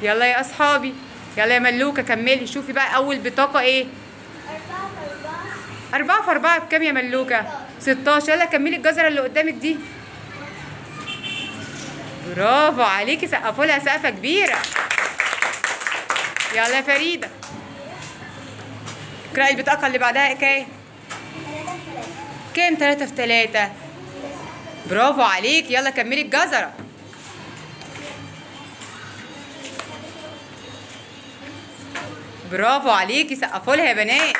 يلا يا اصحابي يلا يا ملوكه كملي شوفي بقى اول بطاقه ايه أربعة أربعة في أربعة في أربعة بكام يا ملوكة؟ 16 يلا كملي الجزرة اللي قدامك دي برافو عليكي سقفوا لها سقفة كبيرة يلا يا فريدة اقرأي البطاقة اللي بعدها كام؟ تلاتة في تلاتة كام تلاتة في تلاتة؟ برافو عليك يلا كملي الجزرة برافو عليكي سقفوا لها يا بنات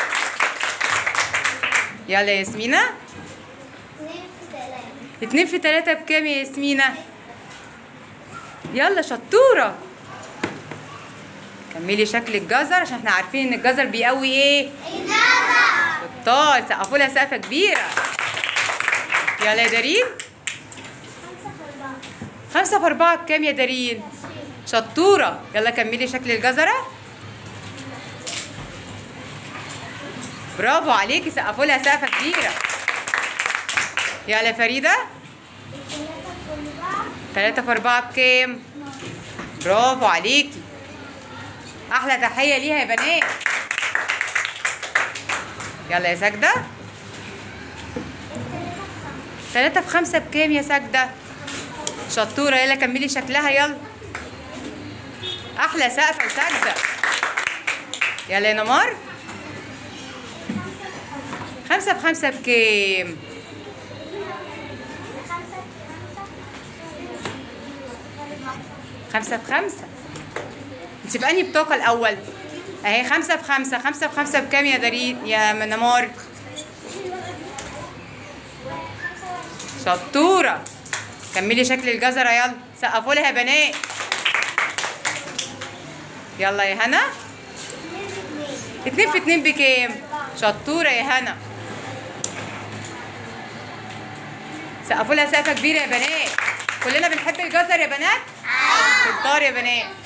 يلا يا ياسمينة اتنين في تلاتة اتنين في تلاتة بكام يا ياسمينة؟ يلا شطورة كملي شكل الجزر عشان احنا عارفين ان الجزر بيقوي ايه؟ شطار سقفوا لها سقفة كبيرة يلا يا دارين خمسة خمسة في أربعة في أربعة بكام يا دارين؟ شطورة يلا كملي شكل الجزرة برافو عليكي سقفوا لها سقفة كبيرة يلا يا فريدة تلاتة تلاتة في أربعة في أربعة بكام؟ برافو عليكي أحلى تحية ليها يا بنات يلا يا ساجدة تلاتة في خمسة بكام يا ساجدة؟ شطورة يلا كملي شكلها يلا أحلى سقفة لساجدة يلا يا نمار خمسة في خمسة بكام؟ خمسة خمسة في خمسة في خمسة انت في انهي بطاقة الأول؟ اهي خمسة في خمسة خمسة في خمسة بكام يا دارين يا نمار؟ شطورة كملي شكل الجزرة يلا سقفوا لها يا بنات يلا يا هنا اتنين في اتنين اتنين في اتنين بكام؟ شطورة يا هنا سقفوا لها سقفة كبيرة يا بنات كلنا بنحب الجزر يا بنات؟ شطار يا بنات